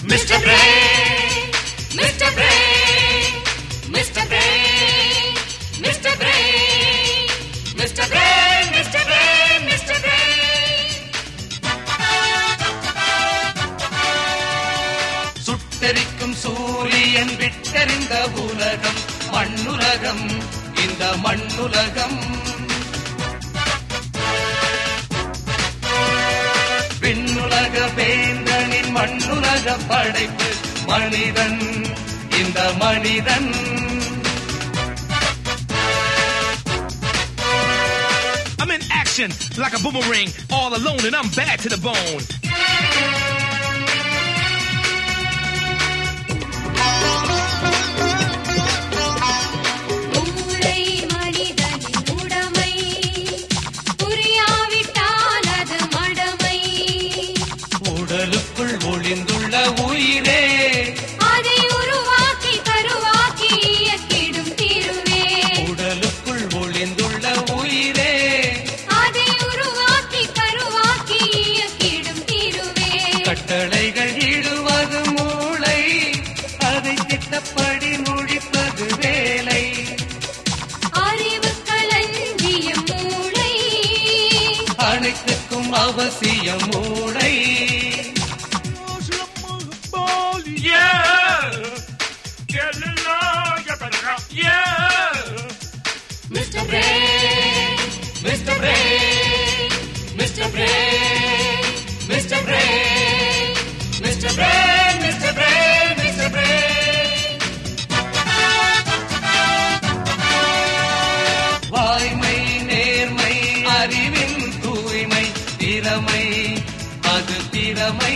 Mr. Brain, Mr. Brain, Mr. Brain, Mr. Brain, Mr. Brain, Mr. Brain, Mr. Brain. சுட்டெரிக்கும் சூரியன் விட்டெறிந்த உலகம் மண்ணுலகம் இந்த மண்ணுலகம் விண்ணுலக வேந்தனின் மண்ணுலக படைப்பு மனிதன் இந்த மனிதன் I'm in action like a boomerang, all alone, and I'm bad to the bone. மூளை மனிதனின் உடைமை புரியாவிட்டால் அது மடமை உடலுக்குள் ஒளிந்துள்ள உயிரே அதை உருவாக்கி கருவாக்கி இயக்கிடும் திருவே உடலுக்குள் ஒளிந்துள்ள உயிரே அதை உருவாக்கி கருவாக்கி இயக்கிடும் திருவே கட்டளைகள் இடுவது மூளை அதை திட்டப்படி முடிப்பது வேலை அறிவு களஞ்சிய மூளை அனைத்துக்கும் அவசியம் மூளை Yeah! Get along, you better go. Yeah! Mr. Brain, Mr. Brain, Mr. Brain, Mr. Brain, Mr. Brain, Mr. Brain, Mr. Brain. வாய்மை நேர்மை அறிவின் தூய்மை திறமை அது திறமை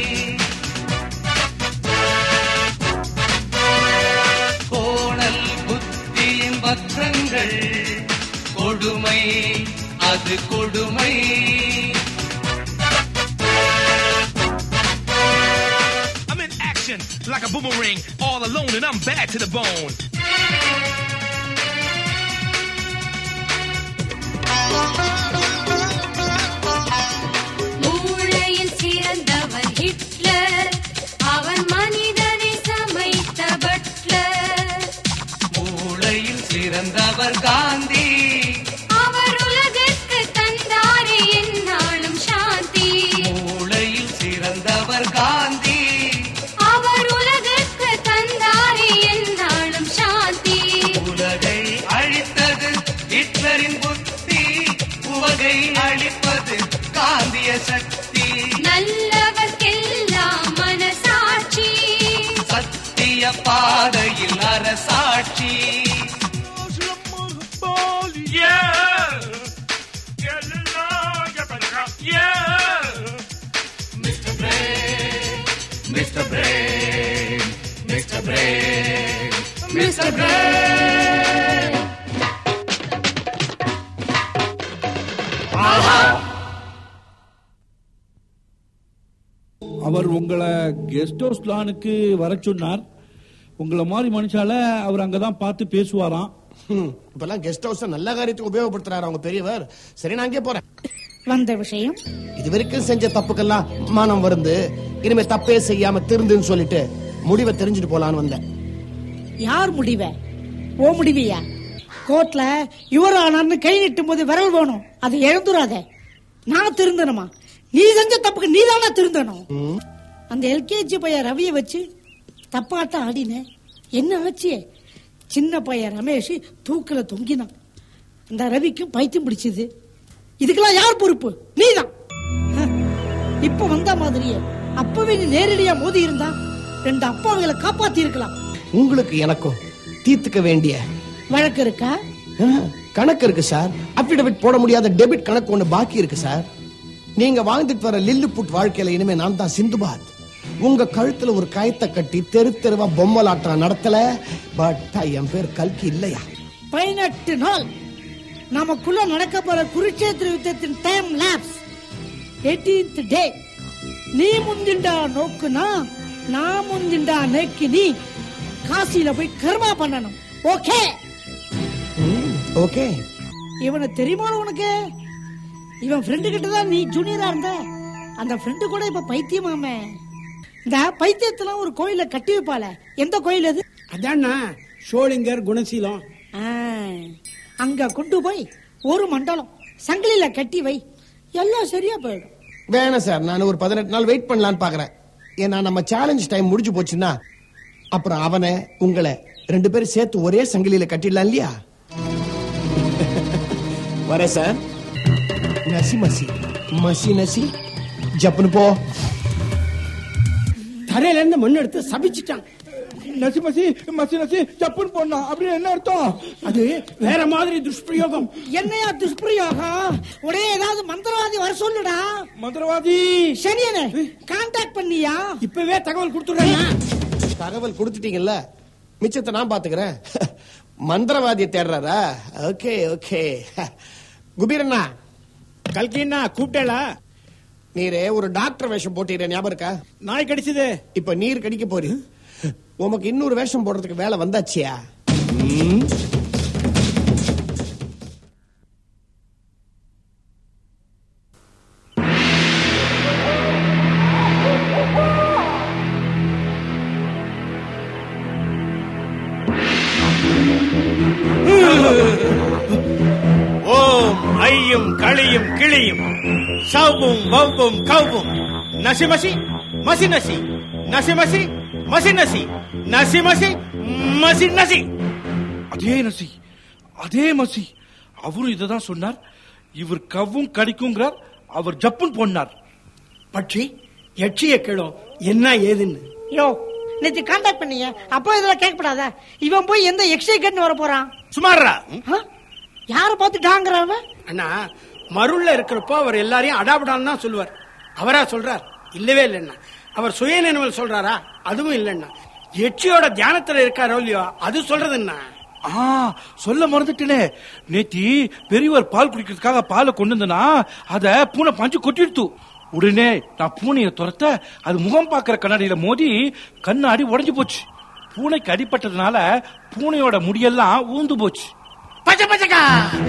கோணல் புத்தியின் வக்கங்கள் கொடுமை அது கொடுமை I'm in action like a boomerang, all alone, and I'm bad to the bone. மூளையில் சிறந்தவர் ஹிட்லர் அவர் மனிதனை சமைத்த பட்லர் மூளையில் சிறந்தவர் காந்தி அவர் உலகிற்கு தந்தாரே என்னாலும் சாந்தி மூளையில் சிறந்தவர் காந்தி அவர் உலகிற்கு தந்தாரே என்னாலும் சாந்தி உலகை அழித்தது ஹிட்லரின் புத்தி உவகை அழிப்பது காந்திய சக்தி நல்லவர்க்கெல்லாம் மனசாட்சி சத்திய பாதையில் அரசாட்சி Yeah! Get along, you better go. Yeah! Mr. Brain, Mr. Brain, Mr. Brain, Mr. Brain. அவர் உங்களை கெஸ்ட் ஹவுஸ் பிளானுக்கு வர சொன்னார் உங்களை மாதிரி மனுஷால அவர் அங்கதான் பார்த்து பேசுவாராம் ஹம், இப்பெல்லாம் கெஸ்ட் ஹவுஸ் நல்ல காரியத்துக்கு உபயோகப்படுத்துறாரு அவங்க பெரியவர் சரி நான் அங்கே போறேன் வந்த விஷயம் இது வரைக்கும் செஞ்ச தப்புக்கெல்லாம் மானம் வருந்து இனிமே தப்பே செய்யாம திருந்துன்னு சொல்லிட்டு முடிவை தெரிஞ்சுட்டு போலான்னு வந்தேன் யார் முடிவ ஓ முடிவியா கோர்ட்ல இவர் ஆனார்னு கை நீட்டும் போது விரல் வேணும் அது எழுந்துராத நான் திருந்தணுமா நீ செஞ்ச தப்புக்கு நீ தானே திருந்தணும் அந்த எல்கேஜி பையன் ரவியை வச்சு தப்பாட்டம் ஆடினேன் என்ன ஆச்சு சின்ன பையன் ரமேஷ் தூக்கில தொங்கினான் அந்த ரவிக்கும் பைத்தியம் பிடிச்சது இதுக்கெல்லாம் யார் பொறுப்பு நீதான் ஹ, இப்ப வந்த மாதிரியே அப்பவே நீ நேரடியா மோதி இருந்தா ரெண்டு அப்பாவிகளை காப்பாத்தி இருக்கலாம் உங்களுக்கு எனக்கும் தீர்த்துக்க வேண்டிய வழக்கு இருக்கா ஆ, கணக்கு இருக்கு சார் அபிடவிட் போட முடியாத டெபிட் கணக்கு ஒண்ணு பாக்கி இருக்கு சார் நீங்க வாழ்ந்துட்டு வர லில்லு புட் வாழ்க்கையில இனிமே நான் தான் சிந்துபாத் உங்க கழுத்துல ஒரு கயத்தை கட்டி தெரு தெருவா பொம்மலாட்டம் நடத்தல பட் என் பேர் கல்கி இல்லையா பதினெட்டு நாள் நமக்குள்ள நடக்க போற குருட்சேத்திர யுத்தத்தின் டைம் லேப்ஸ் 18th டே நீ முந்திண்டா நோக்குனா நான் முந்திண்டா நேக்கி நீ காசியில போய் கர்மா பண்ணணும் ஓகே ஓகே இவனை தெரியுமா உனக்கு இவன் ஃப்ரெண்டு கிட்ட தான் நீ ஜூனியரா இருந்த அந்த ஃப்ரெண்டு கூட இப்ப பைத்தியமாமே இந்த பைத்தியத்தெல்லாம் ஒரு கோயில கட்டி வைப்பாள எந்த கோயில் அது அதான்னா சோழிங்கர் குணசீலம் ஆ, அங்க கொண்டு போய் ஒரு மண்டலம் சங்கிலியில கட்டி வை எல்லாம் சரியா போயிடும் வேணாம் சார் நான் ஒரு பதினெட்டு நாள் வெயிட் பண்ணலான்னு பாக்குறேன் ஏன்னா நம்ம சேலஞ்ச் டைம் முடிஞ்சு போச்சுன்னா அப்புறம் அவனை உங்களை ரெண்டு பேரும் சேர்த்து ஒரே சங்கிலியில கட்டிடலாம் இல்லையா வர சார் நசி மசி மசி நசி ஜப்புன்னு போ தரையில இருந்து மண் எடுத்து சபிச்சிட்டான் நசி மசி மசி நசி ஜப்புன்னு போடணும் அப்படின்னு என்ன அர்த்தம் அது வேற மாதிரி துஷ்பிரயோகம் என்னையா துஷ்பிரயோகம் உடனே ஏதாவது மந்திரவாதி வர சொல்லுடா மந்திரவாதி சரியனே கான்டாக்ட் பண்ணியா இப்பவே தகவல் கொடுத்துடுறேன் தகவல் கொடுத்துட்டீங்கல்ல மிச்சத்தை நான் பாத்துக்கிறேன் மந்திரவாதியை தேடுறாரா ஓகே ஓகே குபீரண்ணா கல்கின்னா கூப்பிட்டேளா நீரே ஒரு டாக்டர் வேஷம் போட்டீர ஞாபகம் இருக்கா நாய் கடிச்சது இப்ப நீர் கடிக்க போறீ உமக்கு இன்னொரு வேஷம் போடுறதுக்கு வேலை வந்தாச்சியா ஓம் ஐயும் களியும் கிளியும் சவ்வும் வவ்வும் கவ்வும் நசி மசி மசி நசி நசி மசி மசி நசி நசி மசி மசி நசி அதே நசி அதே மசி அவரும் இததான் சொன்னார் இவர் கவ்வும் கடிக்குங்கிறார் அவர் ஜப்புன்னு போனார் பட்சி எச்சிய கிளம் என்ன ஏதுன்னு யோ நேத்து கான்டாக்ட் பண்ணீங்க அப்போ இதெல்லாம் கேட்கப்படாத இவன் போய் எந்த எக்ஸைக்கட்னு வர போறான் சுமாரா ஆ? யார பார்த்து டாங்கிறவ அண்ணா மருள்ல இருக்கிறப்போ அவர் எல்லாரையும் அடாபடான்னு தான் சொல்லுவார் அவரா சொல்றார் இல்லவே இல்லைன்னா அவர் சுய நினைவில் சொல்றாரா அதுவும் இல்லைன்னா எச்சியோட தியானத்துல இருக்காரோ இல்லையோ அது சொல்றது என்ன ஆ சொல்ல மறந்துட்டேனே நேத்தி பெரியவர் பால் குடிக்கிறதுக்காக பாலை கொண்டு வந்தனா அத பூனை பஞ்சு கொட்டிடுத்து உடனே நான் பூனையை துரத்த அது முகம் பார்க்கிற கண்ணாடியில மோதி கண்ணாடி உடைஞ்சு போச்சு பூனைக்கு அடிபட்டதுனால பூனையோட முடியெல்லாம் ஊந்து போச்சு பச்சை பச்சைக்கா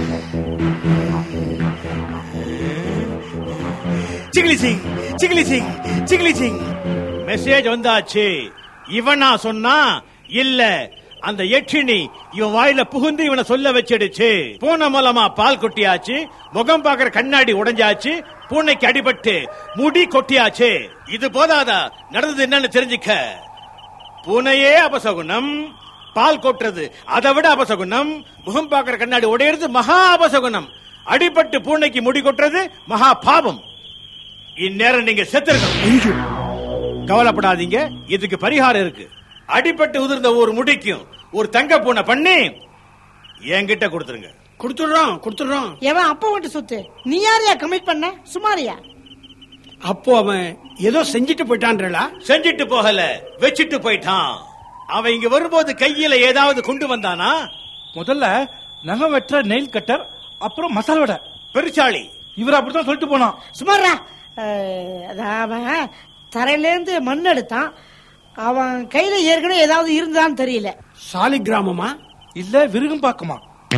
சிகிலி சிங் சிகிலி சிங் சிகிலி சிங் மெசேஜ் வந்தாச்சு இவனா சொன்னா இல்ல அந்த எட்சினி இவன் வாயில புகுந்து இவனை சொல்ல வச்சிடுச்சு பூனை மூலமா பால் கொட்டியாச்சு முகம் பாக்குற கண்ணாடி உடைஞ்சாச்சு பூனைக்கு அடிபட்டு முடி கொட்டியாச்சு இது போதாதா நடந்தது என்னன்னு தெரிஞ்சுக்க பூனையே அபசகுணம் பால் கொட்டுறது அதை விட அபசகுணம் முகம் பாக்குற கண்ணாடி உடையிறது மகா அபசகுணம் அடிபட்டு பூனைக்கு முடி கொட்டுறது மகா பாவம் இந்நேரம் நீங்க செத்துருக்கணும் கவலைப்படாதீங்க இதுக்கு பரிகாரம் இருக்கு அடிபட்டு உதிர்ந்த ஒரு முடிக்கும் ஒரு தங்க பூனை பண்ணி என்கிட்ட கொடுத்துருங்க கொடுத்துடுறோம் கொடுத்துடுறோம் எவன் அப்பா மட்டும் சொத்து நீ யாரையா கமிட் பண்ண சுமாரியா அப்போ அவன் ஏதோ செஞ்சுட்டு போயிட்டான்றா செஞ்சிட்டு போகல வச்சிட்டு போயிட்டான் அவன் இங்க வரும்போது கையில ஏதாவது கொண்டு வந்தானா முதல்ல நகம் வெட்டுற நெயில் கட்டர் அப்புறம் மசால் வடை பெருச்சாளி இவர் அப்படித்தான் சொல்லிட்டு போனான் சுமாரா அஹ், அதான் அவன் தரையிலேருந்து மண் எடுத்தான் அவன் கையில ஏற்கனவே ஏதாவது இருந்தான்னு தெரியல சாலி கிராமமா இல்ல விருகம் பார்க்குமா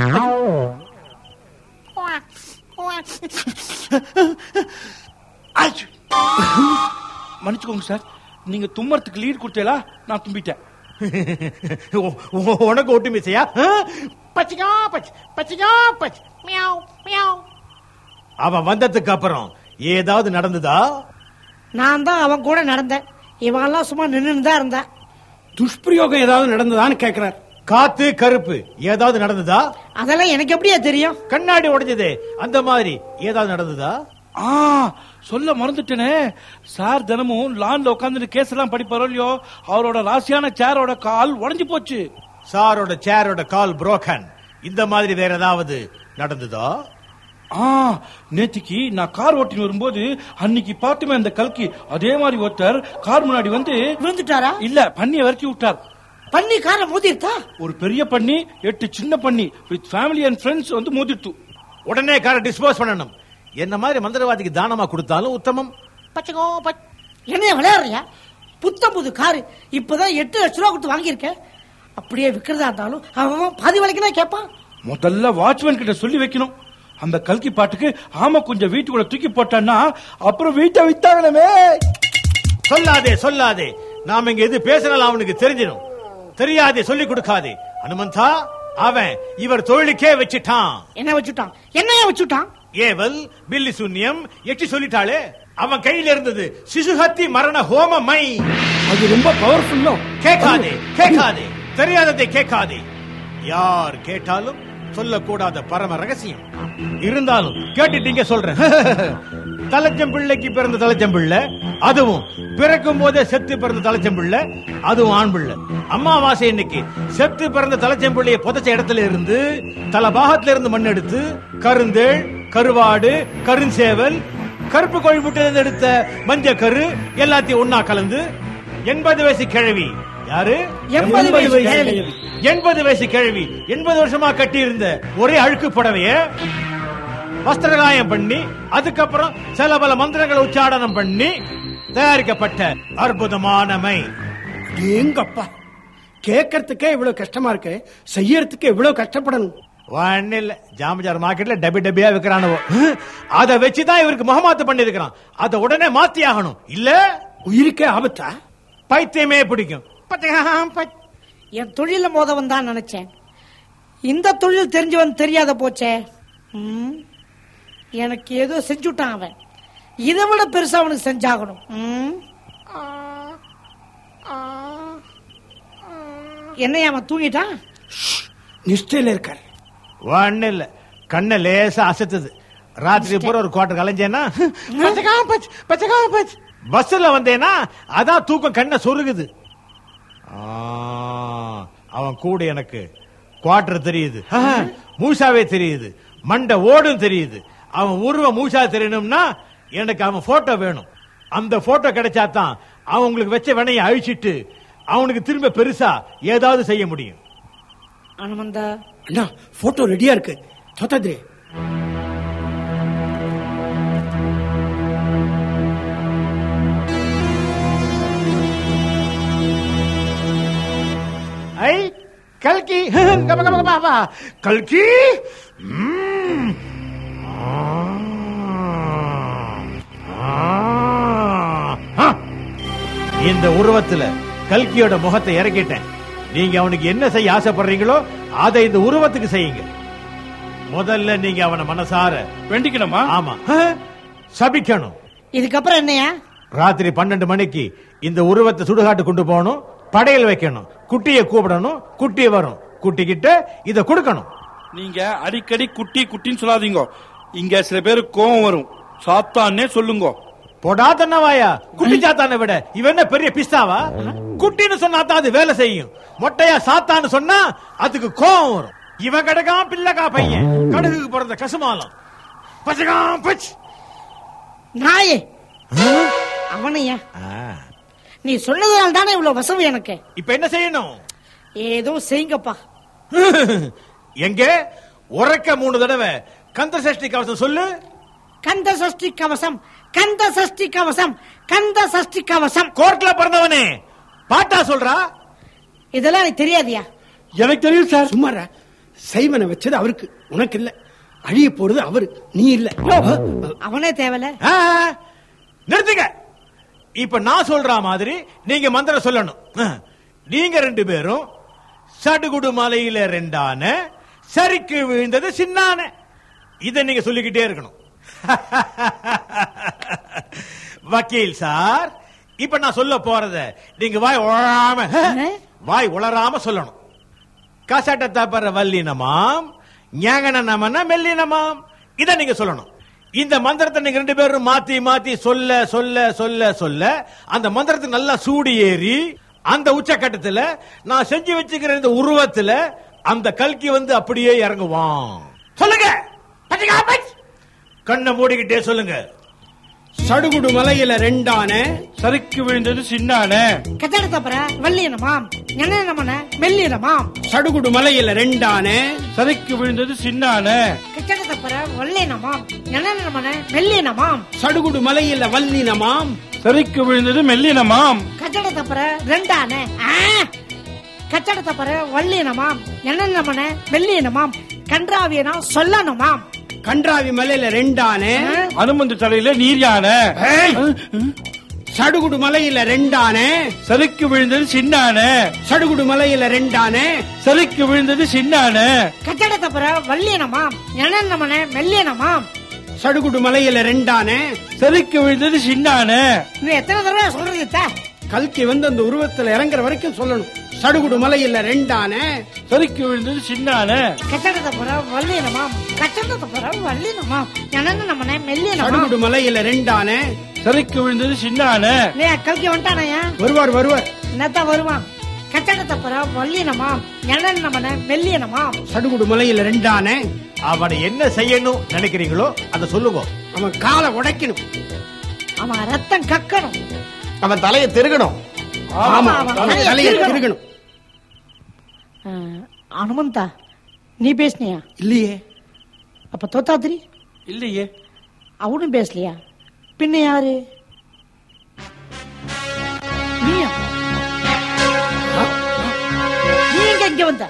ஆச்சு. மன்னிச்சுக்கோங்க சார் நீங்க தும்மறதுக்கு லீட் கொடுத்தீங்களா நான் தும்பிட்டேன் உ- உ- உனக்கு ஒட்டு மிசையா பச்சிக்கா பச் பச்சிக்கா பச் மியாவ் மியாவ் அவன் வந்ததுக்கு அப்புறம் ஏதாவது நடந்ததா நான் தான் அவன் கூட நடந்தேன் இவன்லாம் சும்மா நின்று தான் இருந்தான் துஷ்பிரயோகம் ஏதாவது நடந்ததான்னு கேக்குறார் காத்து கருப்பு ஏதாவது நடந்ததா அதெல்லாம் எனக்கு எப்படியா தெரியும் கண்ணாடி உடைஞ்சதே அந்த மாதிரி ஏதாவது நடந்ததா ஆ சொல்ல மறந்துட்டேனே சார் தினமும் லான்ல உட்காந்துட்டு கேஸ் எல்லாம் படிப்பாரோ இல்லையோ அவரோட ராசியான சேரோட கால் உடைஞ்சு போச்சு சாரோட சேரோட கால் புரோக்கன் இந்த மாதிரி வேற ஏதாவது நடந்ததா ஆ நேத்திக்கு நான் கார் ஓட்டின்னு வரும்போது அன்னைக்கு பார்த்துமே அந்த கல்கி அதே மாதிரி ஒருத்தர் கார் முன்னாடி வந்து விழுந்துட்டாரா இல்ல பண்ணிய வரைக்கும் விட்டார் பண்ணி காரை மோதிருத்தா ஒரு பெரிய பண்ணி எட்டு சின்ன பண்ணி வித் ஃபேமிலி அண்ட் ஃப்ரெண்ட்ஸ் வந்து மோதிட்டு உடனே காரை டிஸ்போஸ் பண்ணணும் என்ன மாதிரி மந்திரவாதிக்கு தானமா கொடுத்தாலும் உத்தமம் பச்சைக்கோ பச் என்னைய விளையாடுறியா புத்தம் புது காரு இப்பதான் எட்டு லட்ச ரூபா கொடுத்து வாங்கியிருக்கேன் அப்படியே விக்கிறதா இருந்தாலும் அவன் பாதி விலைக்கு தான் கேட்பான் முதல்ல வாட்ச்மேன் கிட்ட சொல்லி வைக்கணும் அந்த கல்கி பாட்டுக்கு ஆமா கொஞ்சம் வீட்டுக்குள்ள தூக்கி போட்டான்னா அப்புறம் வீட்டை வித்தாங்கனமே சொல்லாதே சொல்லாதே நாம இங்க எது பேசினாலும் அவனுக்கு தெரிஞ்சிடும் தெரியாதே சொல்லி கொடுக்காதே அனுமந்தா அவன் இவர் தொழிலுக்கே வச்சிட்டான் என்ன வச்சுட்டான் என்னைய வச்சுட்டான் ஏவல் பில்லி சூன்யம் எட்டி சொல்லிட்டாளே அவன் கையில இருந்தது சிசுஹத்தி மரண ஹோம மை அது ரொம்ப பவர்ஃபுல்லோ கேட்காதே கேட்காதே தெரியாததை கேட்காதே யார் கேட்டாலும் சொல்லக்கூடாத பரம ரகசியம் இருந்தாலும் கேட்டுட்டீங்க சொல்றேன் தலைச்சம் பிள்ளைக்கு பிறந்த தலைச்சம் பிள்ளை அதுவும் பிறக்கும் போதே செத்து பிறந்த தலைச்சம் பிள்ளை அதுவும் ஆண் பிள்ளை அமாவாசை இன்னைக்கு செத்து பிறந்த தலைச்சம் பிள்ளைய புதைச்ச இடத்துல இருந்து தல பாகத்துல இருந்து மண் எடுத்து கருந்தேள் கருவாடு கருஞ்சேவல் கருப்பு கோழி முட்டையிலிருந்து எடுத்த மஞ்ச கரு எல்லாத்தையும் ஒன்னா கலந்து எண்பது வயசு கிழவி யாரு எண்பது வயசு கிழவி. எண்பது வயசு கிழவி எண்பது வருஷமா கட்டி இருந்த ஒரே அழுக்கு புடவைய வஸ்திரகாயம் பண்ணி அதுக்கப்புறம் சில பல மந்திரங்களை உச்சாடனம் பண்ணி தயாரிக்கப்பட்ட அற்புதமான மை எங்கப்பா கேட்கறதுக்கே இவ்வளவு கஷ்டமா இருக்கு செய்யறதுக்கு எவ்வளவு கஷ்டப்படணும் ஒண்ணு இல்ல ஜாமஜார் மார்க்கெட்ல டபி டபியா விக்கிறானவோ அத வச்சுதான் இவருக்கு முகமாத்து பண்ணி இருக்கிறான் அத உடனே மாத்தி ஆகணும் இல்ல உயிருக்கே ஆபத்தா பைத்தியமே பிடிக்கும் பச்சையாம் பச்சை. என் தொழில மோதவன் தான் நினைச்சேன் இந்த தொழில் தெரிஞ்சவன் தெரியாத போச்சே ம். எனக்கு ஏதோ செஞ்சுட்டான் அவன் இதை விட பெருசா அவனுக்கு செஞ்சாகணும் ம். என்னையா அவன் தூங்கிட்டான் நிஷ்டையில இருக்காரு ஒண்ணு இல்ல கண்ண லேசா அசத்துது ராத்திரி பூரா ஒரு குவார்டர் கலைஞ்சேனா பச்சைக்காம பச்சை, பச்சைக்காம பச்சை. பஸ்ல வந்தேனா அதான் தூக்கம் கண்ண சொருகுது ஆ, அவன் கூட எனக்கு குவார்டர் தெரியுது ஆ, மூசாவே தெரியுது மண்டை ஓடும் தெரியுது அவன் உருவ மூசா தெரியணும்னா எனக்கு அவன் போட்டோ வேணும் அந்த போட்டோ கிடைச்சா தான் அவன் உங்களுக்கு வச்ச வினையை அழிச்சிட்டு அவனுக்கு திரும்ப பெருசா ஏதாவது செய்ய முடியும் அனுமந்தா அண்ணா போட்டோ ரெடியா இருக்கு தோத்தாதிரி ஐ கல்கி கப கப கப கப. கல்கி ம்ம். ஆ. ஆ. இந்த உருவத்துல கல்கியோட முகத்தை இறக்கிட்டேன் நீங்க அவனுக்கு என்ன செய்ய ஆசைப்படுறீங்களோ அதை இந்த உருவத்துக்கு செய்யுங்க முதல்ல நீங்க அவனை மனசார வேண்டிக்கணுமா ஆமா ஆ. சபிக்கணும் இதுக்கப்புறம் என்னையா ராத்திரி பன்னெண்டு மணிக்கு இந்த உருவத்தை சுடுகாட்டு கொண்டு போகணும் படையல் வைக்கணும் குட்டியை கூப்பிடணும் குட்டி வரும் குட்டி கிட்ட இத கொடுக்கணும் நீங்க அடிக்கடி குட்டி குட்டின்னு சொல்லாதீங்க இங்க சில பேருக்கு கோவம் வரும் சாத்தான்னே சொல்லுங்க போடா தன்னவாயா குட்டி சாத்தானை விட இவன் என்ன பெரிய பிஸ்தாவா குட்டின்னு சொன்னா தான் அது வேலை செய்யும் மொட்டையா சாத்தான்னு சொன்னா அதுக்கு கோவம் வரும் இவன் கடகா பிள்ளகா பையன் கடுகுக்கு பிறந்த கசுமாலம் பச்சகாம் பச் நாயே அவனையா நீ சொன்னதுனால தானே இவ்வளவு வசவு எனக்கு இப்ப என்ன செய்யணும் ஏதோ செய்யுங்கப்பா எங்க உறக்க மூணு தடவை கந்த சஷ்டி கவசம் சொல்லு கந்த சஷ்டி கவசம் கந்த சஷ்டி கவசம் கந்த சஷ்டி கவசம் கோர்ட்ல பிறந்தவனே பாட்டா சொல்றா இதெல்லாம் எனக்கு தெரியாதியா எனக்கு தெரியும் சார் சும்மாரா சைவனை வச்சது அவருக்கு உனக்கு இல்ல அழிய போறது அவரு நீ இல்ல அவனே தேவல ஆ, நிறுத்துங்க இப்ப நான் சொல்ற மாதிரி நீங்க மந்திரம் சொல்லணும் ஆ, நீங்க ரெண்டு பேரும் சடுகுடு மலையில ரெண்டான சரிக்கு விழுந்தது சின்னான இத நீங்க சொல்லிக்கிட்டே இருக்கணும் வக்கீல் சார் இப்ப நான் சொல்ல போறத நீங்க வாய் உளராம என்ன? வாய் உளராம சொல்லணும் கசட்ட தப்பற வல்லினமாம் ஞாகன நமன மெல்லினமாம் இத நீங்க சொல்லணும் இந்த மந்திரத்தை நீங்க ரெண்டு பேரும் மாத்தி மாத்தி சொல்ல சொல்ல சொல்ல சொல்ல அந்த மந்திரத்துக்கு நல்லா சூடு ஏறி அந்த உச்சக்கட்டத்துல நான் செஞ்சு வச்சுக்கிற இந்த உருவத்துல அந்த கல்கி வந்து அப்படியே இறங்குவான் சொல்லுங்க பச்சைக்கா பச். கண்ணை மூடிக்கிட்டே சொல்லுங்க சடுகுடு மலையில ரெண்டான சரிக்கு விழுந்தது சின்னானே கச்சட தப்பற வள்ளியனமாம் ஞானமன மெல்லியனமாம் சடுகுடு மலையில ரெண்டான சரிக்கு விழுந்தது சின்னானே கச்சட தப்பற வள்ளியனமாம் ஞானமன மெல்லியனமாம் சடுகுடு மலையில வல்லினமாம் சரிக்கு விழுந்தது மெல்லினமாம் கச்சட தப்பற ரெண்டான கச்சட தப்பற வள்ளியனமாம் ஞானமன மெல்லியனமாம் கன்றாவியனா சொல்லணுமாம் கன்றாவி மலையில ரெண்டான அனுமந்த தலையில நீர் யானை சடுகுடு மலையில ரெண்டானே சறுக்கு விழுந்தது சின்னானே சடுகுடு மலையில ரெண்டானே சறுக்கு விழுந்தது சின்னானே கட்டடத்தை பிற வல்லியனமாம் எண்ணமன மெல்லியனமாம் சடுகுடு மலையில ரெண்டானே சறுக்கு விழுந்தது சின்னானே இன்னும் எத்தனை தடவை சொல்றது அத்தை? கல்கி வந்து அந்த உருவத்துல இறங்குற வரைக்கும் சொல்லணும் சடுகுடு மலையில ரெண்டானே சறுக்கு விழுந்தது சின்னானே கட்டடத்தை பிற வல்லியனமாம் கட்டடத்தை பிற வல்லியனமாம் எண்ணமன மெல்லியனமாம் சடுகுடு மலையில ரெண்டானே சறுக்கு விழுந்தது சின்னானே இல்லையா கல்கி வந்துட்டானயா வருவார் வருவார் என்னத்தான் வருவான் கட்டடத்தை பிற வல்லியனமாம் எண்ணமன மெல்லியனமாம் சடுகுடு மலையில ரெண்டானே அவனை என்ன செய்யணும் நினைக்கிறீங்களோ அதை சொல்லுங்க அவன் காலை உடைக்கணும் அவன் ரத்தம் கக்கணும் அவன் தலையை திருகணும் ஆமா அவன் அவன் தலையை தலையை திருகணும். திருகணும் அஹ், அனுமந்தா நீ பேசுனியா இல்லையே அப்ப தோத்தாத்திரி இல்லையே அவனும் பேசலையா பின்ன யாரு நீயா நீ எங்க இங்க வந்த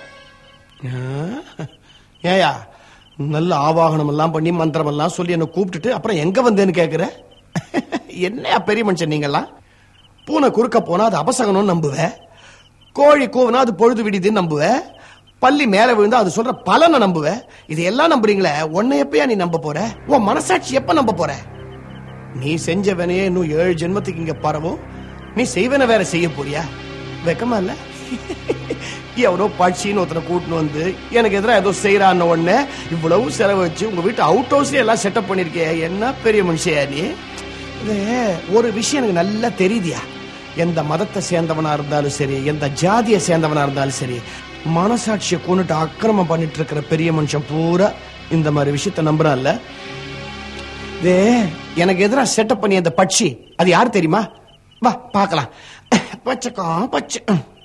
ஏயா நல்ல ஆவாகனம் எல்லாம் பண்ணி மந்திரம் எல்லாம் சொல்லி என்ன கூப்பிட்டுட்டு அப்புறம் எங்க வந்தேன்னு கேக்குற என்னையா பெரிய மனுஷன் நீங்கெல்லாம் பூனை குறுக்க போனா அது அபசகனம் நம்புவ கோழி கூவனா அது பொழுது விடிதுன்னு நம்புவ பள்ளி மேல விழுந்தா அது சொல்ற பலனை நம்புவ இது எல்லாம் நம்புறீங்களே உன்னை எப்பயா நீ நம்ப போற உன் மனசாட்சி எப்ப நம்ப போற நீ செஞ்ச வினையே இன்னும் ஏழு ஜென்மத்துக்கு இங்க பரவும் நீ செய்வன வேற செய்ய போறியா வெக்கமா இல்ல எவனோ பட்சின்னு ஒருத்தனை கூட்டின்னு வந்து எனக்கு எதிராக ஏதோ செய்யறான்னு உடனே இவ்வளவு செலவு வச்சு உங்க வீட்டு அவுட் ஹவுஸ்ல எல்லாம் செட்டப் பண்ணிருக்கே என்ன பெரிய மனுஷியா நீ இது ஒரு விஷயம் எனக்கு நல்லா தெரியுதியா எந்த மதத்தை சேர்ந்தவனா இருந்தாலும் சரி எந்த ஜாதியை சேர்ந்தவனா இருந்தாலும் சரி மனசாட்சியை கொண்டுட்டு அக்கிரமம் பண்ணிட்டு இருக்கிற பெரிய மனுஷன் பூரா இந்த மாதிரி விஷயத்த நம்புறான்ல இது எனக்கு எதிராக செட்டப் பண்ணி அந்த பட்சி அது யார் தெரியுமா வா பார்க்கலாம் பச்சைக்கா பச்சை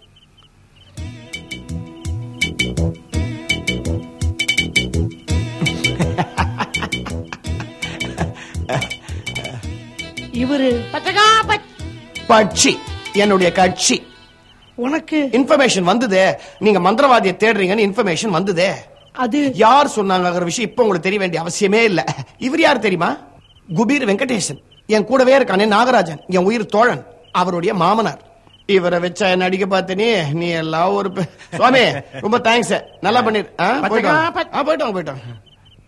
இவரு பச்சகா பச்- பட்சி என்னுடைய கட்சி உனக்கு இன்ஃபர்மேஷன் வந்ததே நீங்க மந்திரவாதியை தேடுறீங்கன்னு இன்ஃபர்மேஷன் வந்ததே அது யார் சொன்னாங்கிற விஷயம் இப்ப உங்களுக்கு தெரிய வேண்டிய அவசியமே இல்ல இவர் யார் தெரியுமா குபீர் வெங்கடேசன் என் கூடவே இருக்கானே நாகராஜன் என் உயிர் தோழன் அவருடைய மாமனார் இவரை வச்சா என்ன அடிக்க பார்த்தனே நீ எல்லாம் ஒரு பெ- சுவாமி ரொம்ப தேங்க்ஸ் நல்லா பண்ணிரு ஆ, போயிட்டு வாங்க. ஆ, போயிட்டு வாங்க, போயிட்டு வாங்க.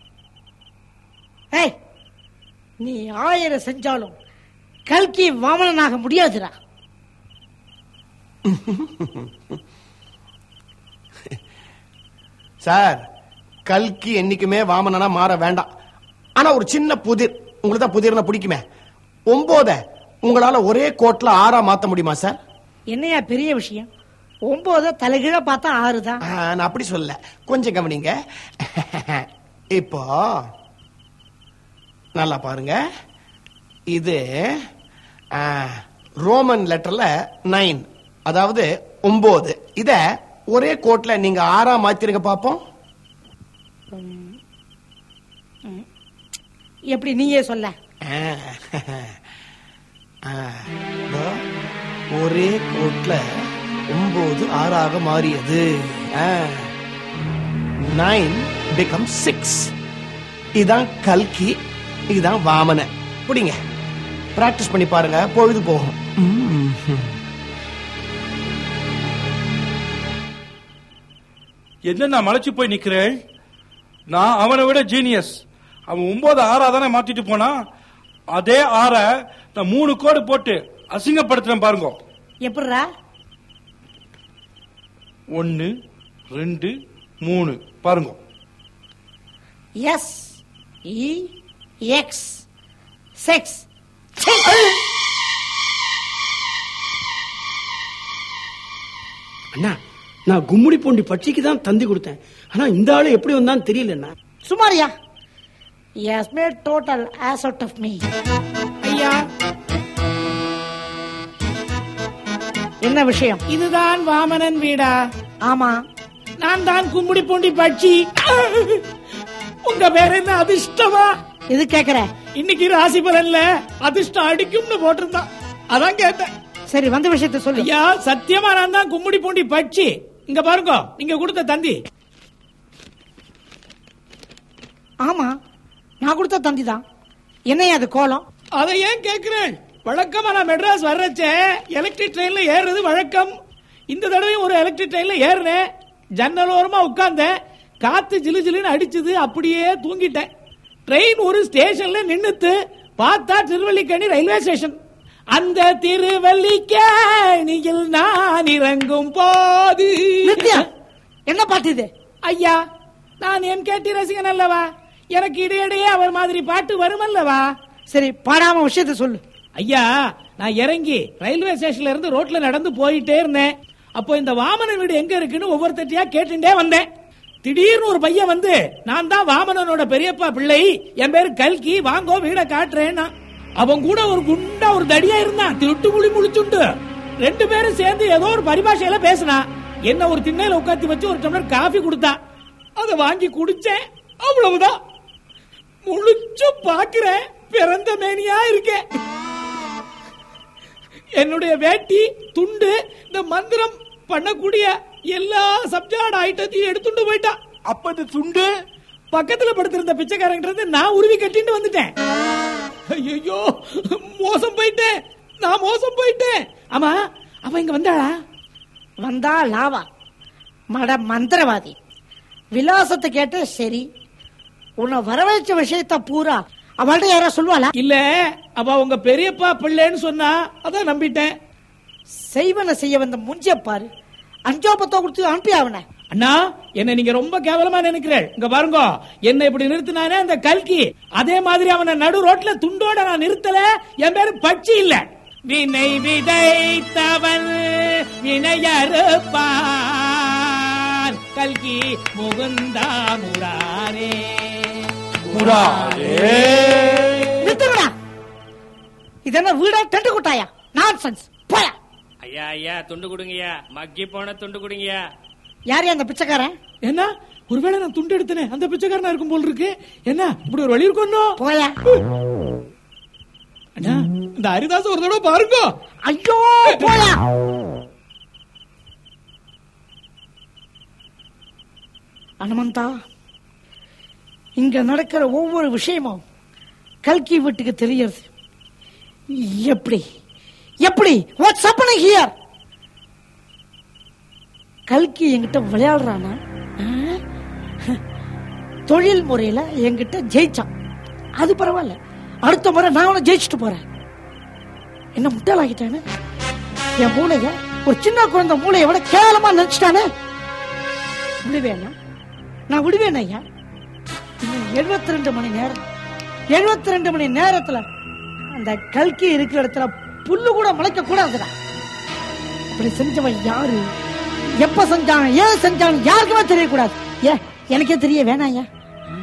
ஏய் நீ ஆயிரம் செஞ்சாலும் கல்கி வாமனனாக முடியாதுடா சார் கல்கி என்னைக்குமே வாமனனா மாற வேண்டாம் ஆனா ஒரு சின்ன புதிர் உங்களுக்கு தான் புதிர்னா பிடிக்குமே ஒன்போத உங்களால ஒரே கோட்ல ஆறா மாத்த முடியுமா சார் என்னையா பெரிய விஷயம் ஒன்பது தலைகீழ பார்த்தா ஆறு தான் ஆ, நான் அப்படி சொல்ல கொஞ்சம் கவனிங்க இப்போ நல்லா பாருங்க இது ஆ, ரோமன் லெட்டர்ல நைன் அதாவது ஒன்பது இத ஒரே கோட்ல நீங்க ஆறா மாத்திருங்க பாப்போம் எப்படி நீயே சொல்ல ஆ, ஆ, இதோ, ஒரே கோட்ல ஒன்பது ஆறாக மாறியது நைன் பிகம் சிக்ஸ் இதான் கல்கி இதுதான் வாமன புடிங்க பிராக்டிஸ் பண்ணி பாருங்க பொழுது போகும் ம். என்ன நான் மலைச்சு போய் நிக்கிறேன் நான் அவனை விட ஜீனியஸ் அவன் ஒன்பது ஆறா தானே மாத்திட்டு போனான் அதே ஆற நான் மூணு கோடு போட்டு அசிங்கப்படுத்துறேன் பாருங்க எப்படிரா ஒன்னு ரெண்டு மூணு பாருங்க எஸ் இ எக்ஸ் செக்ஸ் அண்ணா நான் கும்முடி பூண்டி பட்சிக்கு தான் தந்தி கொடுத்தேன் ஆனா இந்த ஆளு எப்படி வந்தான்னு தெரியலண்ணா சுமாரியா yes made total ass out of me ஐயா என்ன விஷயம் இதுதான் வாமனன் வீடா ஆமா நான் தான் கும்முடி பூண்டி பட்சி உங்க பேர் என்ன அதிர்ஷ்டமா இது கேக்குற இன்னைக்கு ராசி பலன்ல அதிர்ஷ்டம் அடிக்கும்னு போட்டிருந்தான் அதான் கேட்டேன் சரி வந்த விஷயத்த சொல்லு ஐயா சத்தியமா நான் தான் கும்முடி பூண்டி பட்சி இங்க பாருங்க நீங்க கொடுத்த தந்தி ஆமா நான் கொடுத்த தந்தி தான் என்னையா அது கோலம் அதை ஏன் கேக்குறேன் வழக்கமா நான் மெட்ராஸ் வர்றச்சே எலக்ட்ரிக் ட்ரெயின்ல ஏறுறது வழக்கம் இந்த தடவையும் ஒரு எலக்ட்ரிக் ட்ரெயின்ல ஏறினேன் ஜன்னல் ஓரமா உட்கார்ந்தேன் காத்து ஜிலு ஜிலுன்னு அடிச்சது அப்படியே தூங்கிட்டேன் ட்ரெயின் ஒரு ஸ்டேஷன்ல நின்னுத்து பார்த்தா திருவல்லிக்கேணி ரயில்வே ஸ்டேஷன் அந்த திருவல்லிக்கேணியில் நான் இறங்கும் போது நித்யா என்ன பாட்டு இது ஐயா நான் என் கேட்டி ரசிகன் அல்லவா எனக்கு இடையிடையே அவர் மாதிரி பாட்டு வரும் அல்லவா சரி பாடாம விஷயத்த சொல்லு ஐயா நான் இறங்கி ரயில்வே ஸ்டேஷன்ல இருந்து ரோட்ல நடந்து போயிட்டே இருந்தேன் அப்போ இந்த வாமன வீடு எங்க இருக்குன்னு ஒவ்வொருத்தட்டியா கேட்டுட்டே வந்தேன் திடீர்னு ஒரு பையன் வந்து நான் தான் வாமனனோட பெரியப்பா பிள்ளை என் பேரு கல்கி வாங்கோ வீட காட்டுறேன்னா அவன் கூட ஒரு குண்டா ஒரு தடியா இருந்தான் திருட்டு முழி முழிச்சுண்டு ரெண்டு பேரும் சேர்ந்து ஏதோ ஒரு பரிபாஷையில பேசினா என்ன ஒரு திண்ணையில உட்காந்து வச்சு ஒரு டம்ளர் காஃபி கொடுத்தான் அதை வாங்கி குடிச்சேன் அவ்வளவுதான் முழிச்சு பாக்குறேன் பிறந்த மேனியா இருக்கேன் என்னுடைய வேட்டி துண்டு இந்த மந்திரம் பண்ணக்கூடிய எல்லா சப்ஜாட் ஐட்டத்தையும் எடுத்துட்டு போயிட்டான் அப்ப இந்த துண்டு பக்கத்துல படுத்திருந்த பிச்சைக்காரங்கிட்ட நான் உருவி கட்டிட்டு வந்துட்டேன் ஐயோ மோசம் போயிட்டேன் நான் மோசம் போயிட்டேன் ஆமா அவ இங்க வந்தாளா வந்தா லாவா மட மந்திரவாதி விலாசத்தை கேட்ட சரி உன்னை வரவழைச்ச விஷயத்த பூரா அவள்கிட்ட யாரா சொல்லுவாளா இல்ல அவ உங்க பெரியப்பா பிள்ளைன்னு சொன்னா அதான் நம்பிட்டேன் செய்வன செய்ய வந்த முஞ்சிய பாரு அஞ்சோ பத்தோ கொடுத்து அனுப்பி அவனை அண்ணா என்ன நீங்க ரொம்ப கேவலமா நினைக்கிறேன் இங்க பாருங்க என்ன இப்படி நிறுத்தினானே அந்த கல்கி அதே மாதிரி அவனை நடு ரோட்ல துண்டோட நான் நிறுத்தல என் பேரு பச்சி இல்ல வினை விதைத்தவன் வினையறுப்பான் கல்கி முகுந்தா முராரே நிறுத்துங்கடா இது என்ன வீடா டென்ட் கொட்டாயா நான்சென்ஸ் போயா ஐயா ஐயா துண்டு கொடுங்கய்யா மக்கி போன துண்டு கொடுங்கய்யா யார் அந்த பிச்சைக்காரன் என்ன ஒருவேளை நான் துண்டு எடுத்தனே அந்த பிச்சைக்காரனா இருக்கும் போல் இருக்கு என்ன இப்படி ஒரு வழி இருக்கணும் போயா அண்ணா இந்த ஹரிதாஸ் ஒரு தடவை பாருங்க ஐயோ போயா அனுமந்தா இங்க நடக்கிற ஒவ்வொரு விஷயமும் கல்கி வீட்டுக்கு தெரியறது எப்படி எப்படி வாட்ஸ் happening ஹியர் கல்கி என்கிட்ட விளையாடுறானா ஆ? தொழில் முறையில என்கிட்ட ஜெயிச்சான் அது பரவாயில்ல அடுத்த முறை நான் அவனை ஜெயிச்சுட்டு போறேன் என்ன முட்டாளாகிட்டானே என் மூளைய ஒரு சின்ன குழந்தை மூளையை விட கேவலமா நினைச்சிட்டானே விடுவேனா நான் விடுவேன் ஐயா எழுபத்தி ரெண்டு மணி நேரம் எழுபத்தி ரெண்டு மணி நேரத்துல அந்த கல்கி இருக்கிற இடத்துல புல்லு கூட முளைக்க கூடாதுடா இப்படி செஞ்சவன் யாரு எப்ப செஞ்சான் ஏன் செஞ்சான் யாருக்குமே தெரியக்கூடாது ஏ எனக்கே தெரிய வேணாம் ஐயா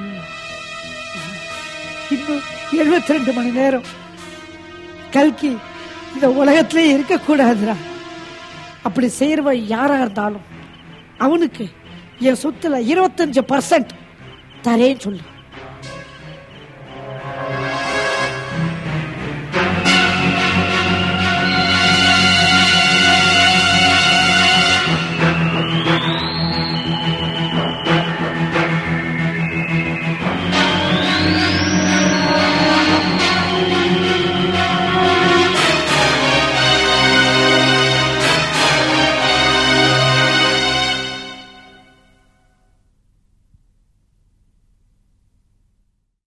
இன்னும் எழுபத்தி ரெண்டு மணி நேரம் கல்கி இந்த உலகத்திலே இருக்கக்கூடாதுடா அப்படி செய்யறவன் யாரா இருந்தாலும் அவனுக்கு என் சொத்துல இருபத்தஞ்சு பர்சன்ட் தரேன்னு சொல்லு